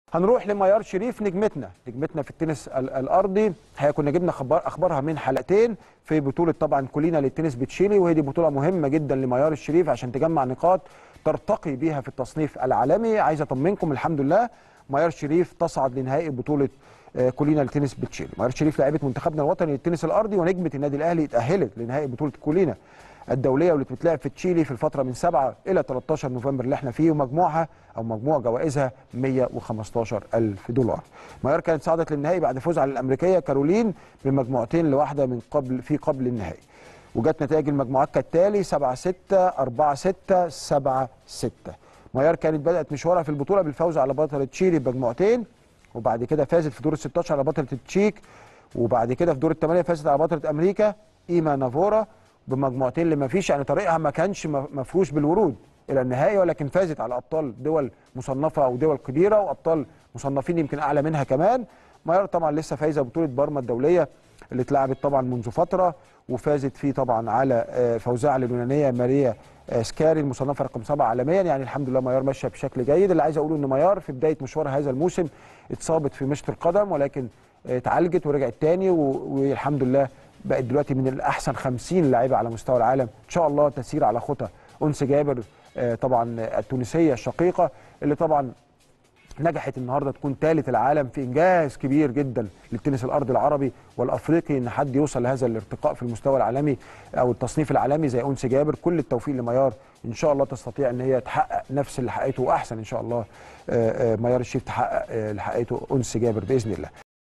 هنروح لميار شريف نجمتنا نجمتنا في التنس ال- الارضي هي كنا جبنا خبر اخبارها من حلقتين في بطوله طبعا كولينا للتنس بتشيلي وهي دي بطوله مهمه جدا لميار الشريف عشان تجمع نقاط ترتقي بيها في التصنيف العالمي عايز اطمنكم الحمد لله ميار شريف تصعد لنهائي بطوله آه، كولينا للتنس بتشيلي ميار شريف لاعبه منتخبنا الوطني للتنس الارضي ونجمه النادي الاهلي اتاهلت لنهائي بطوله كولينا الدوليه واللي بتتلعب في تشيلي في الفتره من 7 الى 13 نوفمبر اللي احنا فيه ومجموعها او مجموع جوائزها 115 الف دولار. ميار كانت صعدت للنهائي بعد فوز على الامريكيه كارولين بمجموعتين لواحده من قبل في قبل النهائي. وجت نتائج المجموعات كالتالي 7 6 4 6 7 6. ميار كانت بدات مشوارها في البطوله بالفوز على بطله تشيلي بمجموعتين وبعد كده فازت في دور ال 16 على بطله التشيك وبعد كده في دور الثمانيه فازت على بطله امريكا ايما نافورا بمجموعتين اللي ما فيش يعني طريقها ما كانش مفروش بالورود الى النهائي ولكن فازت على ابطال دول مصنفه او دول كبيره وابطال مصنفين يمكن اعلى منها كمان ميار طبعا لسه فايزه بطوله بارما الدوليه اللي اتلعبت طبعا منذ فتره وفازت فيه طبعا على آه، فوزها على اليونانيه ماريا آه، سكاري المصنفه رقم سبعه عالميا يعني الحمد لله ميار ماشيه بشكل جيد اللي عايز اقوله ان ميار في بدايه مشوار هذا الموسم اتصابت في مشط القدم ولكن آه، اتعالجت ورجعت تاني و- والحمد لله بقت دلوقتي من الاحسن 50 لاعيبه على مستوى العالم ان شاء الله تسير على خطى انس جابر آه، طبعا آه، التونسيه الشقيقه اللي طبعا نجحت النهارده تكون ثالث العالم في انجاز كبير جدا للتنس الارضي العربي والافريقي ان حد يوصل لهذا الارتقاء في المستوى العالمي او التصنيف العالمي زي انس جابر كل التوفيق لميار ان شاء الله تستطيع ان هي تحقق نفس اللي حققته واحسن ان شاء الله آه، آه، ميار الشريف تحقق آه، اللي حققته انس جابر باذن الله